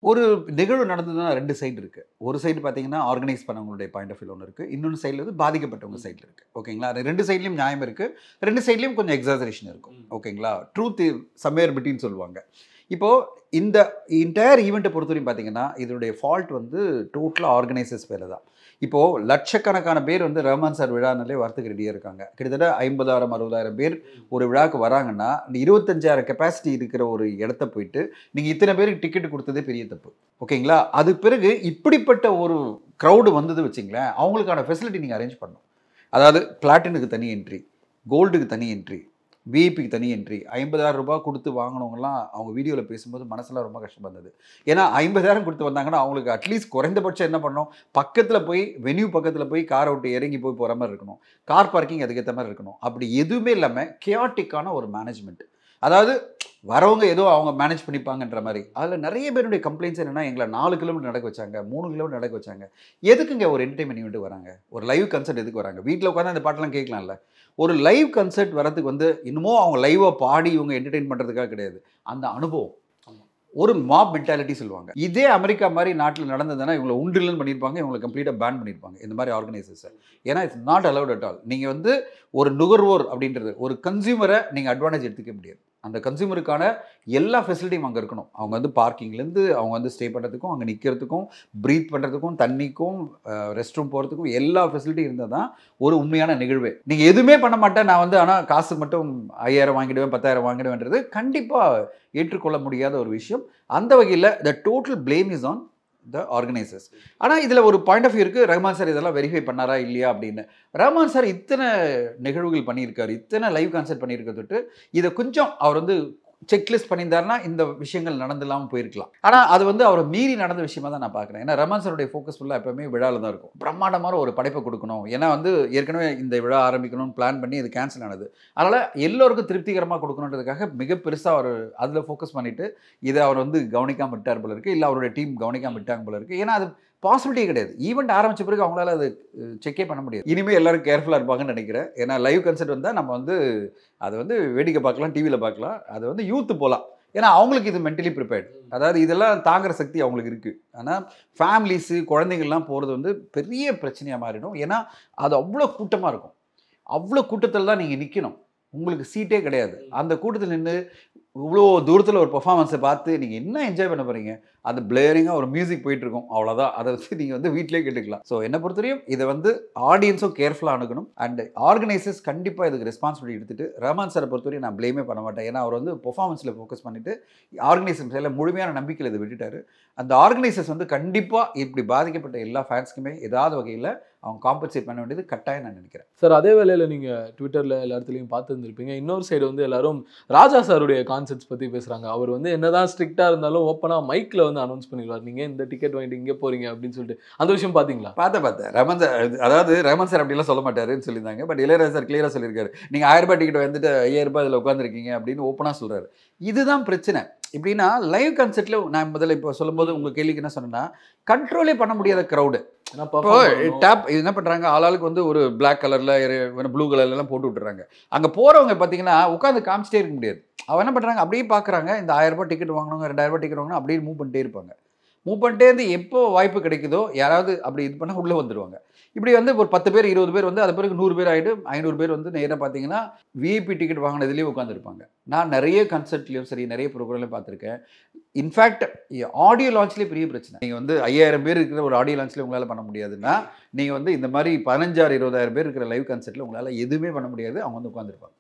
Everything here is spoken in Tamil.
ஒரு நிகழ்வு நடந்ததுன்னா ரெண்டு சைடு இருக்கு ஒரு சைடு பார்த்தீங்கன்னா ஆர்கனைஸ் பண்ணவங்களுடைய பாயிண்ட் ஆஃப் வியூ ஒன்று இருக்கு இன்னொன்று சைடில் வந்து பாதிக்கப்பட்டவங்க சைடில் இருக்கு ஓகேங்களா அது ரெண்டு சைட்லையும் நியாயம் இருக்கு ரெண்டு சைட்லையும் கொஞ்சம் எக்ஸாசரேஷன் இருக்கும் ஓகேங்களா ட்ரூத் சம்வேர் பிட்டின்னு சொல்லுவாங்க இப்போ இந்த இன்டையர் ஈவெண்ட்டை பொறுத்தவரையும் பார்த்தீங்கன்னா இதனுடைய ஃபால்ட் வந்து டோட்டலாக ஆர்கனைசர்ஸ் பேர் தான் இப்போது லட்சக்கணக்கான பேர் வந்து ரஹ்மான் சார் விழானாலே வரத்துக்கு ரெடியாக இருக்காங்க கிட்டத்தட்ட ஐம்பதாயிரம் அறுபதாயிரம் பேர் ஒரு விழாவுக்கு வராங்கன்னா இந்த இருபத்தஞ்சாயிரம் கெப்பாசிட்டி இருக்கிற ஒரு இடத்த போயிட்டு நீங்கள் இத்தனை பேருக்கு டிக்கெட் கொடுத்ததே பெரிய தப்பு ஓகேங்களா அது பிறகு இப்படிப்பட்ட ஒரு க்ரௌடு வந்தது வச்சிங்களேன் அவங்களுக்கான ஃபெசிலிட்டி நீங்கள் அரேஞ்ச் பண்ணணும் அதாவது பிளாட்டினுக்கு தனி என்ட்ரி கோல்டுக்கு தனி என்ட்ரி விஐபிக்கு தனி என்ட்ரி ஐம்பதாயிரம் ரூபாய் கொடுத்து வாங்கினவங்கலாம் அவங்க வீடியோவில் பேசும்போது மனசுலாம் ரொம்ப கஷ்டம் வந்தது ஏன்னா ஐம்பதாயிரம் கொடுத்து வந்தாங்கன்னா அவங்களுக்கு அட்லீஸ்ட் குறைந்தபட்சம் என்ன பண்ணணும் பக்கத்தில் போய் வென்யூ பக்கத்தில் போய் காரை விட்டு இறங்கி போய் போகிற மாதிரி இருக்கணும் கார் பார்க்கிங் அதுக்கேற்ற மாதிரி இருக்கணும் அப்படி எதுவுமே இல்லாமல் கியாட்டிக்கான ஒரு மேனேஜ்மெண்ட் அதாவது வரவங்க ஏதோ அவங்க மேனேஜ் பண்ணிப்பாங்கன்ற மாதிரி அதில் நிறைய பேருடைய கம்ப்ளைண்ட்ஸ் என்னன்னா எங்களை நாலு கிலோமீட்டர் நடக்க வச்சாங்க மூணு கிலோமீட்டர் நடக்க வச்சாங்க எதுக்குங்க ஒரு என்டர்டைன்மெண்ட் ஈவெண்ட் வராங்க ஒரு லைவ் கன்சர்ட் எதுக்கு வராங்க வீட்டில் உட்காந்து அந்த பாட்டெல்லாம் கேட்கலாம்ல ஒரு லைவ் கன்சர்ட் வரதுக்கு வந்து இன்னமும் அவங்க லைவாக பாடி இவங்க என்டர்டெயின் பண்ணுறதுக்காக கிடையாது அந்த அனுபவம் ஒரு மாப் மென்டாலிட்டி சொல்லுவாங்க இதே அமெரிக்கா மாதிரி நாட்டில் நடந்ததுன்னா இவங்களை உண்டில்னு பண்ணியிருப்பாங்க இவங்களை கம்ப்ளீட்டாக பேன் பண்ணியிருப்பாங்க இந்த மாதிரி ஆர்கனைசர்ஸை ஏன்னா it's not allowed at all நீங்கள் வந்து ஒரு நுகர்வோர் அப்படின்றது ஒரு கன்சியூமரை நீங்கள் அட்வான்டேஜ் எடுத்துக்க முடியாது அந்த கன்சியூமருக்கான எல்லா ஃபெசிலிட்டியும் அங்கே இருக்கணும் அவங்க வந்து பார்க்கிங்லேருந்து அவங்க வந்து ஸ்டே பண்ணுறதுக்கும் அங்கே நிற்கிறதுக்கும் ப்ரீத் பண்ணுறதுக்கும் தண்ணிக்கும் ரெஸ்ட் ரூம் போகிறதுக்கும் எல்லா ஃபெசிலிட்டியும் இருந்தால் தான் ஒரு உண்மையான நிகழ்வே நீங்கள் எதுவுமே பண்ண மாட்டேன் நான் வந்து ஆனால் காசு மட்டும் ஐயாயிரம் வாங்கிடுவேன் பத்தாயிரம் வாங்கிடுவேன்றது கண்டிப்பாக ஏற்றுக்கொள்ள முடியாத ஒரு விஷயம் அந்த வகையில் the total blame is on the organisers ஆனால் இதில் ஒரு பாயிண்ட் ஆஃப் வியூ இருக்குது ரஹ்மான் சார் இதெல்லாம் வெரிஃபை பண்ணாரா இல்லையா அப்படின்னு ரஹ்மான் சார் இத்தனை நிகழ்வுகள் பண்ணியிருக்காரு இத்தனை லைவ் கான்சர்ட் பண்ணியிருக்க தொட்டு இதை கொஞ்சம் அவர் வந்து செக்லிஸ்ட் பண்ணியிருந்தாருன்னா இந்த விஷயங்கள் நடந்துலாமல் போயிருக்கலாம் ஆனால் அது வந்து அவரை மீறி நடந்த விஷயமா தான் நான் பார்க்குறேன் ஏன்னா ரஹ்மான் சாருடைய ஃபோக்கஸ் ஃபுல்லாக எப்பவுமே விழாவில் தான் இருக்கும் பிரம்மாண்டமான ஒரு படைப்பை கொடுக்கணும் ஏன்னா வந்து ஏற்கனவே இந்த விழா ஆரம்பிக்கணும்னு பிளான் பண்ணி இது கேன்சல் ஆனது அதனால் எல்லோருக்கும் திருப்திகரமாக கொடுக்கணுன்றதுக்காக மிக பெருசாக அவர் அதில் ஃபோக்கஸ் பண்ணிட்டு இதை அவர் வந்து கவனிக்காம விட்டார் போல இருக்கு இல்லை அவருடைய டீம் கவனிக்காம விட்டாங்க போல இருக்கு ஏன்னா அது பாசிபிலிட்டியே கிடையாது ஈவெண்ட் ஆரம்பிச்ச பிறகு அவங்களால அது செக்கே பண்ண முடியாது இனிமேல் எல்லாரும் கேர்ஃபுல்லாக இருப்பாங்கன்னு நினைக்கிறேன் ஏன்னா லைவ் கன்சர்ட் வந்தால் நம்ம வந்து அதை வந்து வேடிக்கை பார்க்கலாம் டிவியில் பார்க்கலாம் அது வந்து யூத்து போகலாம் ஏன்னா அவங்களுக்கு இது மென்டலி ப்ரிப்பேர்ட் அதாவது இதெல்லாம் தாங்குற சக்தி அவங்களுக்கு இருக்குது ஆனால் ஃபேமிலிஸு குழந்தைங்கள்லாம் போகிறது வந்து பெரிய பிரச்சனையாக மாறிடும் ஏன்னா அது அவ்வளோ கூட்டமாக இருக்கும் அவ்வளோ கூட்டத்தில் தான் நீங்கள் நிற்கணும் உங்களுக்கு சீட்டே கிடையாது அந்த கூட்டத்தில் நின்று இவ்வளோ தூரத்தில் ஒரு பர்ஃபார்மன்ஸை பார்த்து நீங்கள் என்ன என்ஜாய் பண்ண போகிறீங்க அது பிளேரிங்காக ஒரு மியூசிக் போயிட்டு இருக்கும் அவ்வளோதான் அதை வச்சு நீங்கள் வந்து வீட்டிலே கேட்டுக்கலாம் ஸோ என்ன பொறுத்தவரையும் இதை வந்து ஆடியன்ஸும் கேர்ஃபுல்லாக அணுகணும் அண்ட் ஆர்கனைசர்ஸ் கண்டிப்பாக இதுக்கு ரெஸ்பான்சிபிலிட்டி எடுத்துட்டு ரஹ்மான் சாரை பொறுத்தவரையும் நான் ப்ளேமே பண்ண மாட்டேன் ஏன்னா அவர் வந்து பெர்ஃபார்மன்ஸில் ஃபோக்கஸ் பண்ணிட்டு ஆர்கனைசர்ஸ் மேலே முழுமையான நம்பிக்கையில் இதை விட்டுட்டாரு அந்த ஆர்கனைசர்ஸ் வந்து கண்டிப்பாக இப்படி பாதிக்கப்பட்ட எல்லா ஃபேன்ஸ்க்குமே ஏதாவது வகையில் அவங்க காம்பன்சேட் பண்ண வேண்டியது கட்டாயம் நான் நினைக்கிறேன் சார் அதே வேளையில் நீங்கள் ட்விட்டரில் எல்லா இடத்துலையும் பார்த்துருந்துருப்பீங்க இன்னொரு சைடு வந்து எல்லாரும் ராஜா சாருடைய கான்செப்ட்ஸ் பற்றி பேசுகிறாங்க அவர் வந்து என்னதான் ஸ்ட்ரிக்டாக இருந்தாலும் ஓப்பனாக மைக்கில் வந்து அனௌன்ஸ் பண்ணிடுவார் நீங்கள் இந்த டிக்கெட் வாங்கிட்டு இங்கே போகிறீங்க அப்படின்னு சொல்லிட்டு அந்த விஷயம் பார்த்தீங்களா பார்த்தேன் பார்த்தேன் ரமன் சார் அதாவது ரமன் சார் அப்படிலாம் சொல்ல மாட்டாருன்னு சொல்லியிருந்தாங்க பட் இளையராஜா சார் கிளியராக சொல்லியிருக்காரு நீங்கள் ஆயிரம் ரூபாய் டிக்கெட் வந்துட்டு ஐயாயிரம் ரூபாய் இதில் உட்காந்துருக்கீங்க அப்படின்னு ஓப்பனாக சொல்கிறாரு இதுதான் பிரச்சனை இப்படின்னா லைவ் கான்செர்ட்டில் நான் முதல்ல இப்போ சொல்லும்போது உங்கள் கேள்விக்கு என்ன சொன்னேன்னா கண்ட்ரோலே பண்ண முடியாத க்ரௌடு ஏன்னா இப்போ perform பண்ணணும். டேப் இது என்ன பண்ணுறாங்க ஆளாளுக்கு வந்து ஒரு பிளாக் கலரில் ப்ளூ கலர்லலாம் போட்டு விட்டுறாங்க அங்கே போகிறவங்க பார்த்தீங்கன்னா உட்காந்து காமிச்சிட்டே இருக்க முடியாது அவன் என்ன பண்ணுறாங்க அப்படியே பார்க்குறாங்க இந்த ஆயிரம் ரூபாய் டிக்கெட் வாங்கினவங்க ரெண்டாயிரம் ரூபாய் டிக்கெட் வாங்கினா அப்படியே மூவ் பண்ணிட்டே இருப்பாங்க மூவ் பண்ணிட்டே இருந்து எப்போ வாய்ப்பு கிடைக்குதோ யாராவது அப்படி இது பண்ணால் உள்ளே வந்துடுவாங்க இப்படி வந்து ஒரு பத்து பேர் இருபது பேர் வந்து அது பிறகு நூறு பேர் ஆகிட்டு ஐநூறு பேர் வந்து நேராக பார்த்தீங்கன்னா விஐபி டிக்கெட் வாங்கினதுலேயே உட்காந்துருப்பாங்க நான் நிறைய கன்சர்ட்லேயும் சரி நிறைய ப்ரோக்ராம்லையும் பார்த்துருக்கேன் இன்ஃபேக்ட் ஆடியோ லான்ச்லேயே பெரிய பிரச்சனை நீங்கள் வந்து ஐயாயிரம் பேர் இருக்கிற ஒரு ஆடியோ லான்ச்லேயே உங்களால் பண்ண முடியாதுன்னா நீங்கள் வந்து இந்த மாதிரி பதினஞ்சாறு இருபதாயிரம் பேர் இருக்கிற லைவ் கன்சர்ட்டில் உங்களால் எதுவுமே பண்ண முடியாது அவங்க வந்து உட்காந்துருப்பாங்க